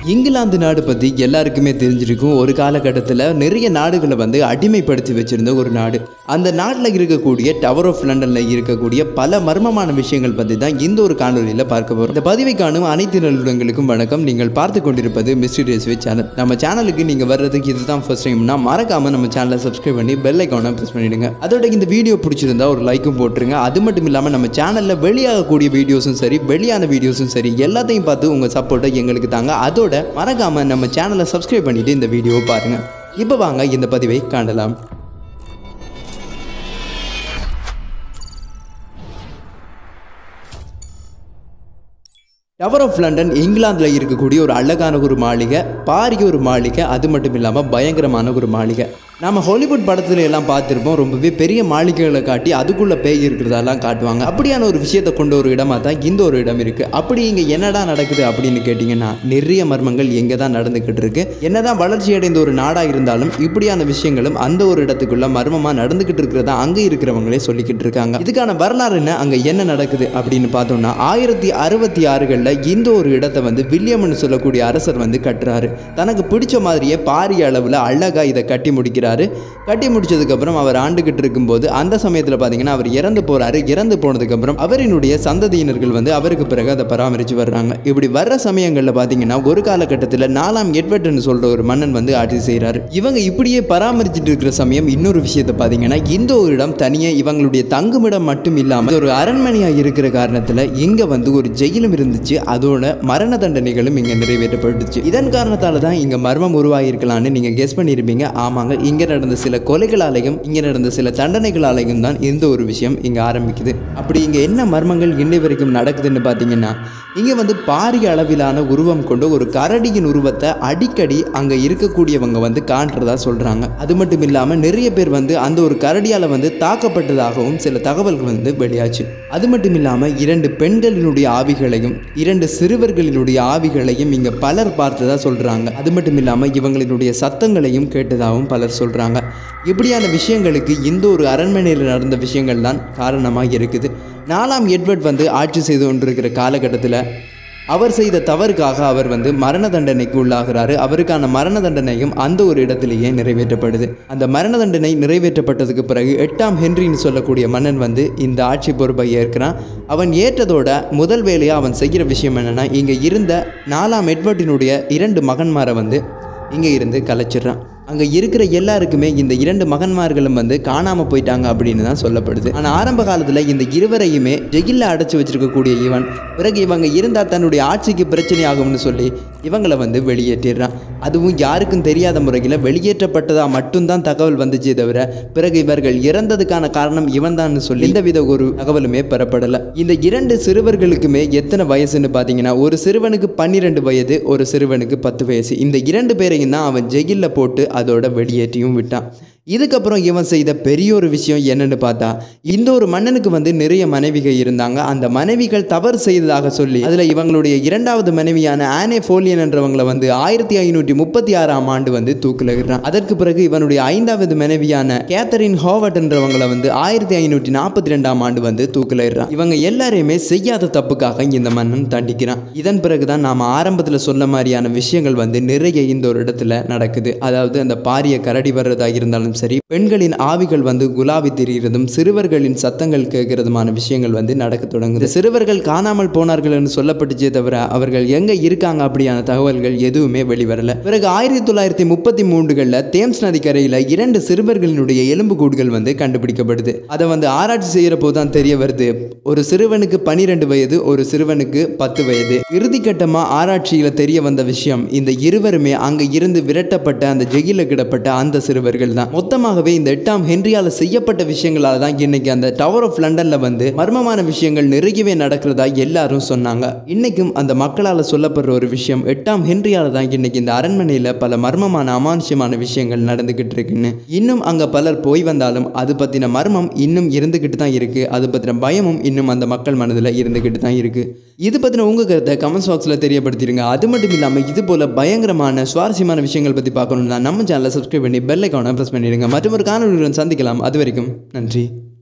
இங்கிலாந்து நாடு பற்றி எல்லாருக்குமே தெரிஞ்சிருக்கும் ஒரு காலகட்டத்தில் நிறைய நாடுகளை வந்து அடிமைப்படுத்தி வச்சிருந்த ஒரு நாடு அந்த நாட்டில் இருக்கக்கூடிய டவர் ஆஃப் லண்டனில் இருக்கக்கூடிய பல மர்மமான விஷயங்கள் பற்றி தான் இந்த ஒரு காணொலியில் பார்க்க போகிறோம் இந்த பதிவை காணும் அனைத்து நல்லுடங்களுக்கும் வணக்கம் நீங்கள் பார்த்து கொண்டிருப்பது மிஸ்டர் ரேஸ்வே சேனல் நம்ம சேனலுக்கு நீங்கள் வர்றதுக்கு இதுதான் ஃபர்ஸ்ட் டைம்னா மறக்காமல் நம்ம சேனலை சப்ஸ்கிரைப் பண்ணி பெல் ஐக்கானை ப்ரெஸ் பண்ணிடுங்க அதோட இந்த வீடியோ பிடிச்சிருந்தா ஒரு லைக்கும் போட்டுருங்க அது மட்டும் இல்லாமல் நம்ம சேனலில் வெளியாகக்கூடிய வீடியோஸும் சரி வெளியான வீடியோஸும் சரி எல்லாத்தையும் பார்த்து உங்கள் சப்போர்ட்டை எங்களுக்கு தாங்க அதோட மறக்காமல் நம்ம சேனலை சப்ஸ்கிரைப் பண்ணிட்டு இந்த வீடியோவை பாருங்கள் இப்போ வாங்க இந்த பதிவை காணலாம் டவர் ஆஃப் லண்டன் இங்கிலாந்தில் இருக்கக்கூடிய ஒரு அழகான ஒரு மாளிகை பாரிய ஒரு மாளிகை அது மட்டும் இல்லாமல் பயங்கரமான ஒரு மாளிகை நம்ம ஹாலிவுட் படத்துல எல்லாம் பார்த்துருப்போம் ரொம்பவே பெரிய மாளிகைகளை காட்டி அதுக்குள்ளே பேய் இருக்கிறதெல்லாம் காட்டுவாங்க அப்படியான ஒரு விஷயத்தை கொண்ட ஒரு இடமா தான் இந்த ஒரு இடம் இருக்குது அப்படி இங்கே என்னடா நடக்குது அப்படின்னு கேட்டிங்கன்னா நிறைய மர்மங்கள் எங்கே தான் நடந்துக்கிட்டு இருக்கு என்னதான் வளர்ச்சி அடைந்த ஒரு நாடாக இருந்தாலும் இப்படியான விஷயங்களும் அந்த ஒரு இடத்துக்குள்ள மர்மமாக நடந்துக்கிட்டு இருக்கிறதா அங்கே இருக்கிறவங்களே சொல்லிக்கிட்டு இருக்காங்க இதுக்கான வரலாறு என்ன அங்கே என்ன நடக்குது அப்படின்னு பார்த்தோம்னா ஆயிரத்தி அறுபத்தி ஆறுகளில் இந்த ஒரு இடத்தை வந்து வில்லியம்னு சொல்லக்கூடிய அரசர் வந்து கட்டுறாரு தனக்கு பிடிச்ச மாதிரியே பாரிய அளவில் அழகாக இதை கட்டி முடிக்கிறாரு கட்டி முடிச்சதுக்கப்புறம் அவர் ஆண்டுகிட்டு இருக்கும்போது அந்த சமயத்தில் பார்த்தீங்கன்னா அவர் இறந்து போகிறாரு இறந்து போனதுக்கப்புறம் அவரினுடைய சந்ததியினர்கள் வந்து அவருக்கு பிறகு அதை பராமரித்து வர்றாங்க இப்படி வர்ற சமயங்களில் பார்த்தீங்கன்னா ஒரு காலகட்டத்தில் நாலாம் எட்வர்ட்னு சொல்கிற ஒரு மன்னன் வந்து ஆட்சி செய்கிறாரு இவங்க இப்படியே பராமரிச்சுட்டு இருக்கிற சமயம் இன்னொரு விஷயத்தை பார்த்தீங்கன்னா இந்த ஒரு இடம் தனியாக இவங்களுடைய தங்குமிடம் மட்டும் இல்லாமல் ஒரு அரண்மனையாக இருக்கிற காரணத்தில் இங்கே வந்து ஒரு ஜெயிலும் இருந்துச்சு அதோட மரண தண்டனைகளும் இங்கே நிறைவேற்றப்பட்டுச்சு இதன் காரணத்தால் தான் இங்கே மர்மம் உருவாகியிருக்கலாம்னு நீங்கள் கெஸ் பண்ணியிருப்பீங்க ஆமாங்க இங்கே நடந்த சில கொலைகளாலையும் இங்கே நடந்த சில தண்டனைகளாலையும் தான் இந்த ஒரு விஷயம் இங்கே ஆரம்பிக்குது அப்படி இங்கே என்ன மர்மங்கள் இன்னை வரைக்கும் நடக்குதுன்னு பார்த்தீங்கன்னா இங்கே வந்து பாரிய அளவிலான உருவம் கொண்டு ஒரு கரடியின் உருவத்தை அடிக்கடி அங்கே இருக்கக்கூடியவங்க வந்து காண்றதா சொல்கிறாங்க அது மட்டும் இல்லாமல் நிறைய பேர் வந்து அந்த ஒரு கரடியால் வந்து தாக்கப்பட்டதாகவும் சில தகவல்கள் வந்து வெளியாச்சு அது மட்டும் இல்லாமல் இரண்டு பெண்களினுடைய ஆவிகளையும் இரண்டு சிறுவர்களினுடைய ஆவிகளையும் இங்கே பலர் பார்த்ததா சொல்கிறாங்க அது மட்டும் இல்லாமல் இவங்களினுடைய சத்தங்களையும் கேட்டதாகவும் பலர் சொல்கிறாங்க இப்படியான விஷயங்களுக்கு இந்த ஒரு அரண்மனையில் நடந்த விஷயங்கள் தான் காரணமாக இருக்குது நாலாம் எட்வர்ட் வந்து ஆட்சி செய்து கொண்டிருக்கிற காலகட்டத்தில் அவர் செய்த தவறுக்காக அவர் வந்து மரண தண்டனைக்கு உள்ளாகிறாரு அவருக்கான மரண தண்டனையும் அந்த ஒரு இடத்திலேயே நிறைவேற்றப்படுது அந்த மரண தண்டனை நிறைவேற்றப்பட்டதுக்கு பிறகு எட்டாம் ஹென்ரின்னு சொல்லக்கூடிய மன்னன் வந்து இந்த ஆட்சி பொறுப்பை ஏற்கிறான் அவன் ஏற்றதோட முதல் வேலையாக அவன் செய்கிற விஷயம் என்னென்னா இங்கே இருந்த நாலாம் எட்வர்டினுடைய இரண்டு மகன்மாரை வந்து இங்கே இருந்து கலைச்சிடுறான் அங்கே இருக்கிற எல்லாருக்குமே இந்த இரண்டு மகன்மார்களும் வந்து காணாமல் போயிட்டாங்க அப்படின்னு தான் சொல்லப்படுது ஆனால் ஆரம்ப காலத்தில் இந்த இருவரையுமே ஜெயிலில் அடைச்சி வச்சிருக்கக்கூடிய இவன் பிறகு இவங்க இருந்தால் தன்னுடைய ஆட்சிக்கு பிரச்சனை ஆகும்னு சொல்லி இவங்களை வந்து வெளியேற்றிடுறான் அதுவும் யாருக்கும் தெரியாத முறையில் வெளியேற்றப்பட்டதாக மட்டும்தான் தகவல் வந்துச்சே தவிர பிறகு இவர்கள் இறந்ததுக்கான காரணம் இவன் தான் சொல்லி எந்தவித ஒரு தகவலுமே பெறப்படலை இந்த இரண்டு சிறுவர்களுக்குமே எத்தனை வயசுன்னு பார்த்தீங்கன்னா ஒரு சிறுவனுக்கு பன்னிரெண்டு வயது ஒரு சிறுவனுக்கு பத்து வயசு இந்த இரண்டு பேரையும் தான் அவன் ஜெயிலில் போட்டு அதோட வெளியேற்றியும் விட்டான் இதுக்கப்புறம் இவன் செய்த பெரிய ஒரு விஷயம் என்னன்னு பார்த்தா இந்த ஒரு மன்னனுக்கு வந்து நிறைய மனைவிகள் இருந்தாங்க அந்த மனைவிகள் தவறு செய்ததாக சொல்லி அதில் இவங்களுடைய இரண்டாவது மனைவியான ஆனே ஃபோலியன் என்றவங்களை வந்து ஆயிரத்தி ஐநூற்றி முப்பத்தி ஆறாம் ஆண்டு வந்து தூக்கிலிடுறான் அதற்கு பிறகு இவனுடைய ஐந்தாவது மனைவியான கேத்தரின் ஹோவர்ட் என்றவங்களை வந்து ஆயிரத்தி ஐநூற்றி நாற்பத்தி ரெண்டாம் ஆண்டு வந்து தூக்கிலிடுறான் இவங்க எல்லாரையுமே செய்யாத தப்புக்காக இந்த மன்னன் தண்டிக்கிறான் இதன் பிறகுதான் நாம் ஆரம்பத்தில் சொன்ன மாதிரியான விஷயங்கள் வந்து நிறைய இந்த ஒரு இடத்துல நடக்குது அதாவது அந்த பாரிய கரடி வர்றதாக இருந்தாலும் சரி பெண்களின் ஆவிகள் வந்து குலாவி திரிகிறதும் சிறுவர்களின் சத்தங்கள் கேட்கிறதுமான விஷயங்கள் வந்து நடக்க தொடங்குது சிறுவர்கள் காணாமல் போனார்கள் என்று சொல்லப்பட்டுச்சே தவிர அவர்கள் எங்க இருக்காங்க அப்படியான தகவல்கள் எதுவுமே வெளிவரல பிறகு ஆயிரத்தி தொள்ளாயிரத்தி முப்பத்தி மூன்றுகளில் தேம்ஸ் நதிக்கரையில் இரண்டு சிறுவர்களினுடைய எலும்புக்கூடுகள் வந்து கண்டுபிடிக்கப்படுது அதை வந்து ஆராய்ச்சி செய்கிற போது தான் தெரிய வருது ஒரு சிறுவனுக்கு பனிரெண்டு வயது ஒரு சிறுவனுக்கு பத்து வயது இறுதிக்கட்டமாக ஆராய்ச்சியில் தெரிய வந்த விஷயம் இந்த இருவருமே அங்கே இருந்து விரட்டப்பட்ட அந்த ஜெயிலில் கிடப்பட்ட அந்த சிறுவர்கள் தான் மொத்தமாகவே இந்த எட்டாம் ஹென்ரியால் செய்யப்பட்ட விஷயங்களால் தான் இன்னைக்கு அந்த டவர் ஆஃப் லண்டனில் வந்து மர்மமான விஷயங்கள் நிறையவே நடக்கிறதா எல்லாரும் சொன்னாங்க இன்னைக்கும் அந்த மக்களால் சொல்லப்படுற ஒரு விஷயம் எட்டாம் ஹென்ரியால் தான் இன்னைக்கு இந்த அரண்மனையில் பல மர்மமான அமானுஷ்யமான விஷயங்கள் நடந்துக்கிட்டு இருக்குன்னு இன்னும் அங்கே பலர் போய் வந்தாலும் அது பற்றின மர்மம் இன்னும் இருந்துக்கிட்டு தான் இருக்குது அது பற்றின பயமும் இன்னும் அந்த மக்கள் மனதில் இருந்துக்கிட்டு தான் இருக்குது இது பற்றின உங்கள் கருத்தை கமெண்ட்ஸ் பாக்ஸில் தெரியப்படுத்திடுங்க அது மட்டும் இல்லாமல் இது போல் பயங்கரமான சுவாரஸ்யமான விஷயங்கள் பற்றி பார்க்கணும்னா நம்ம சேனலை சப்ஸ்கிரைப் பண்ணி பெல் ஐக்கானை ப்ரெஸ் பண்ணிடுங்க மற்றும் ஒரு காணொலியுடன் சந்திக்கலாம் அது வரைக்கும் நன்றி